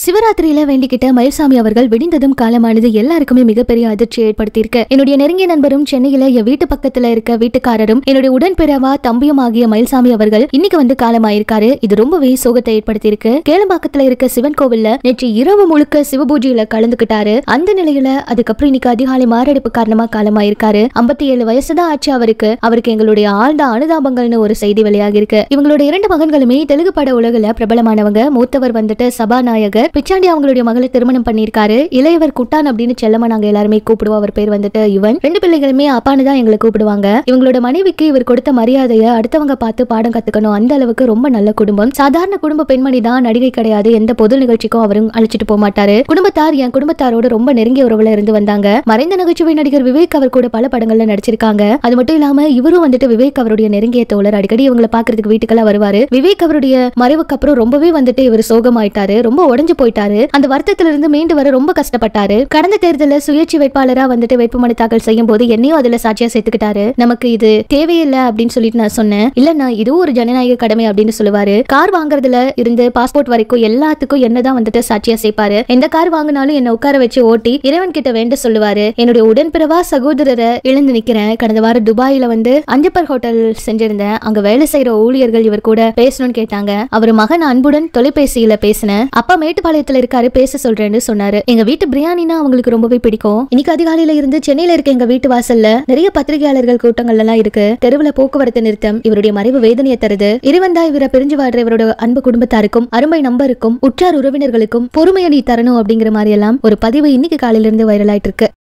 சிவராத்திரியில வேண்டிக்கிட்ட மயில்சாமி அவர்கள் விடிந்ததும் காலமானது எல்லாருக்குமே மிகப்பெரிய அதிர்ச்சி ஏற்படுத்தியிருக்கு என்னுடைய நெருங்கிய நண்பரும் சென்னையில என் வீட்டு பக்கத்துல இருக்க வீட்டுக்காரரும் என்னுடைய உடன்பிறவா தம்பியும் ஆகிய மயில்சாமி அவர்கள் இன்னைக்கு வந்து காலமாயிருக்காரு இது ரொம்பவே சோகத்தை ஏற்படுத்தியிருக்கு கேளம்பாக்கத்துல இருக்க சிவன் கோவில்ல நேற்று இரவு முழுக்க சிவபூஜையில கலந்துக்கிட்டாரு அந்த நிலையில அதுக்கப்புறம் இன்னைக்கு அதிகாலை மாரடைப்பு காரணமா காலமாயிருக்காரு ஐம்பத்தி ஏழு வயசுதான் ஆச்சு அவருக்கு அவருக்கு எங்களுடைய ஆழ்ந்த அனுதாபங்கள்னு ஒரு செய்தி வெளியாகி இருக்கு இவங்களுடைய இரண்டு மகன்களுமே தெலுங்கு பட உலகில பிரபலமானவங்க மூத்தவர் வந்துட்டு சபாநாயகர் பிச்சாண்டி அவங்களுடைய மகளை திருமணம் பண்ணியிருக்காரு இளையவர் குட்டான் அப்படின்னு செல்லமா நாங்க எல்லாருமே கூப்பிடுவோம் அவர் பேர் வந்துட்டு இவன் ரெண்டு பிள்ளைகளுமே அப்பான்னு தான் எங்களை கூப்பிடுவாங்க இவங்களோட மனைவிக்கு இவர் கொடுத்த மரியாதையை அடுத்தவங்க பார்த்து பாடம் கத்துக்கணும் அந்த அளவுக்கு ரொம்ப நல்ல குடும்பம் சாதாரண குடும்ப பெண்மணி தான் நடிகை கிடையாது எந்த பொது நிகழ்ச்சிக்கும் அவரும் அழைச்சிட்டு போக மாட்டாரு குடும்பத்தார் என் குடும்பத்தாரோட ரொம்ப நெருங்கிய உறவுல இருந்து வந்தாங்க மறைந்த நகைச்சுவை நடிகர் விவேக் அவர் கூட பல படங்கள்ல நடிச்சிருக்காங்க அது மட்டும் இல்லாம இவரும் வந்துட்டு விவேக் அவருடைய நெருங்கிய தோழர் அடிக்கடி இவங்களை பாக்குறதுக்கு வீட்டுக்கெல்லாம் வருவாரு விவேக் அவருடைய மறைவுக்கு அப்புறம் ரொம்பவே வந்துட்டு இவர் சோகமாயிட்டாரு ரொம்ப உடைஞ்சு போயிட்டாரு அந்த வருத்தத்துல இருந்து மீண்டு வர ரொம்ப கஷ்டப்பட்டாரு கடந்த தேர்தலில் சுயேட்சை வேட்பாளரா வந்துட்டு வேட்புமனு தாக்கல் செய்யும் போது என்னையும் அதுல சாட்சியா சேர்த்துக்கிட்டாரு நமக்கு இது தேவையில்லை அப்படின்னு சொல்லிட்டு நான் சொன்னேன் இல்ல நான் இதுவும் ஒரு ஜனநாயக கடமை அப்படின்னு சொல்லுவாரு கார் வாங்குறதுல இருந்து பாஸ்போர்ட் வரைக்கும் எல்லாத்துக்கும் என்னதான் வந்துட்டு சாட்சியா சேர்ப்பாரு எந்த கார் வாங்கினாலும் என்ன உட்கார வச்சு ஓட்டி இறைவன் கிட்ட வேண்ட சொல்லுவாரு என்னுடைய உடன்பிறவா சகோதரரை எழுந்து நிக்கிறேன் கடந்த வாரம் துபாயில வந்து அஞ்சப்பர் ஹோட்டல் செஞ்சிருந்தேன் அங்க வேலை செய்யற ஊழியர்கள் இவர் கூட பேசணும்னு கேட்டாங்க அவர் மகன் அன்புடன் தொலைபேசியில பேசினேன் அப்பா மேட்டுப்பாளையத்துல இருக்காரு பேச சொல்றேன்னு சொன்னாரு எங்க வீட்டு பிரியாணினா அவங்களுக்கு ரொம்பவே பிடிக்கும் இன்னைக்கு அதிகாலையில இருந்து சென்னையில இருக்க எங்க வீட்டு வாசல்ல நிறைய பத்திரிகையாளர்கள் கூட்டங்கள் எல்லாம் இருக்கு தெருவுல போக்குவரத்து நிறுத்தம் இவருடைய மறைவு வேதனையை தருது இறைவந்தா இவரை பிரிஞ்சு வாழ்ற இவரோட அன்பு குடும்பத்தாருக்கும் அருமை நம்பருக்கும் உற்றார் உறவினர்களுக்கும் பொறுமையை நீ தரணும் அப்படிங்கிற மாதிரி எல்லாம் ஒரு பதிவு இன்னைக்கு காலையில இருந்து வைரல் ஆயிட்டு இருக்கு